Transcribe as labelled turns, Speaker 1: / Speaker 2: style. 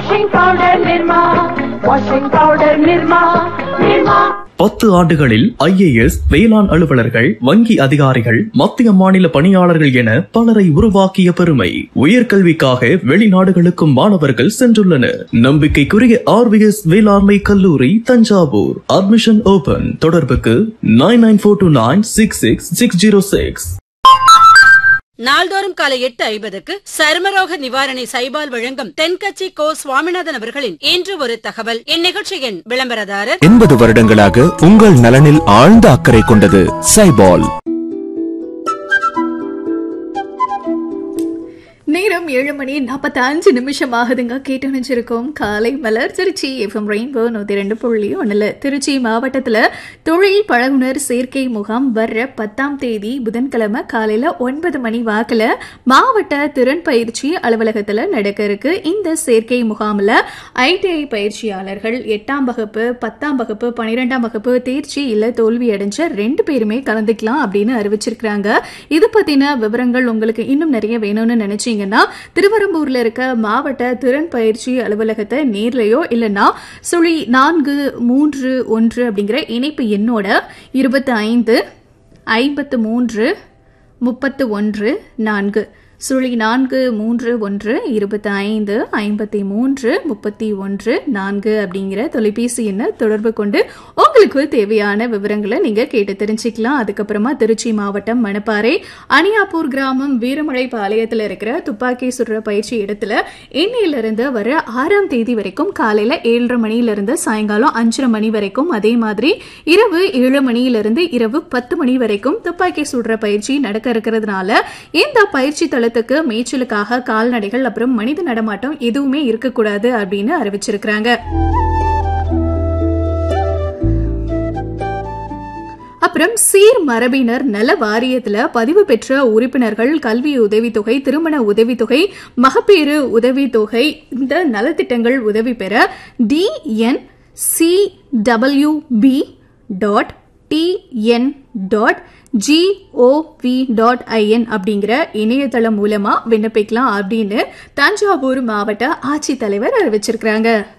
Speaker 1: washing powder Nirma, washing powder Nirma, Nirma.
Speaker 2: பத்து ஆண்டுகளில் IAS வேளாண் அலுவலர்கள் வங்கி அதிகாரிகள் மத்திய மாநில பணியாளர்கள் என பலரை உருவாக்கிய பெருமை உயர்கல்விக்காக வெளிநாடுகளுக்கும் மாணவர்கள் சென்றுள்ளனர் நம்பிக்கைக்குரிய ஆர்விஎஸ் வேளாண்மை கல்லூரி தஞ்சாவூர் அட்மிஷன் ஓபன் தொடர்புக்கு nine nine four two nine six six six zero six
Speaker 3: நாள்தோறும் காலை எட்டு ஐம்பதுக்கு சருமரோக நிவாரணி சைபால் வழங்கும் தென்கட்சி கோ சுவாமிநாதன் அவர்களின் இன்று ஒரு தகவல் இந்நிகழ்ச்சியின் விளம்பரதாரர்
Speaker 4: எண்பது வருடங்களாக உங்கள் நலனில் ஆழ்ந்த அக்கறை கொண்டது சைபால்
Speaker 5: நேரம் ஏழு மணி நாற்பத்தி அஞ்சு நிமிஷம் ஆகுதுங்க கேட்டு நினைச்சிருக்கோம் காலை மலர் திருச்சி எஃப்எம் ரெயின்போ நூத்தி ரெண்டு புள்ளி ஒண்ணுல திருச்சி மாவட்டத்துல தொழில் பழகுனர் சேர்க்கை முகாம் வர்ற பத்தாம் தேதி புதன்கிழமை காலையில ஒன்பது மணி வாக்குல மாவட்ட திறன் பயிற்சி அலுவலகத்துல நடக்க இருக்கு இந்த சேர்க்கை முகாம்ல ஐடிஐ பயிற்சியாளர்கள் எட்டாம் வகுப்பு பத்தாம் வகுப்பு பன்னிரெண்டாம் வகுப்பு தேர்ச்சி இல்ல தோல்வி அடைஞ்ச ரெண்டு பேருமே கலந்துக்கலாம் அப்படின்னு அறிவிச்சிருக்காங்க இது பத்தின விவரங்கள் உங்களுக்கு இன்னும் நிறைய வேணும்னு நினைச்சீங்கன்னா திருவரம்பூர்ல இருக்க மாவட்ட திறன் பயிற்சி அலுவலகத்தை நேர்லயோ இல்லைன்னா சுழி நான்கு மூன்று ஒன்று அப்படிங்கிற இணைப்பு எண்ணோட இருபத்தி ஐந்து ஐம்பத்து மூன்று முப்பத்து ஒன்று நான்கு சுழி நான்கு மூன்று ஒன்று இருபத்தி ஐந்து ஐம்பத்தி மூன்று முப்பத்தி ஒன்று நான்கு அப்படிங்கிற தொலைபேசி எண்ணை தொடர்பு கொண்டு உங்களுக்கு தேவையான விவரங்களை நீங்க கேட்டு தெரிஞ்சுக்கலாம் அதுக்கப்புறமா திருச்சி மாவட்டம் மணப்பாறை அணியாப்பூர் கிராமம் வீரமலை பாளையத்தில் இருக்கிற துப்பாக்கி சுடுற பயிற்சி இடத்துல இன்னையிலிருந்து வர ஆறாம் தேதி வரைக்கும் காலையில ஏழரை மணியிலிருந்து சாயங்காலம் அஞ்சரை மணி வரைக்கும் அதே மாதிரி இரவு ஏழு மணியிலிருந்து இரவு பத்து மணி வரைக்கும் துப்பாக்கி சுடுற பயிற்சி நடக்க இருக்கிறதுனால இந்த பயிற்சி தளத்துக்கு மேய்ச்சலுக்காக கால்நடைகள் அப்புறம் மனித நடமாட்டம் எதுவுமே இருக்கக்கூடாது அப்படின்னு அறிவிச்சிருக்கிறாங்க அப்புறம் சீர் மரபினர் நல வாரியத்துல பதிவு பெற்ற உறுப்பினர்கள் கல்வி உதவித்தொகை திருமண உதவித்தொகை மகப்பேறு உதவித்தொகை இந்த நலத்திட்டங்கள் உதவி பெற TN C P dot TN dot gov dot in அப்படிங்கிற இணையதளம் மூலமா விண்ணப்பிக்கலாம் அப்படின்னு தஞ்சாவூர் மாவட்ட ஆட்சித்தலைவர் அறிவிச்சிருக்கிறாங்க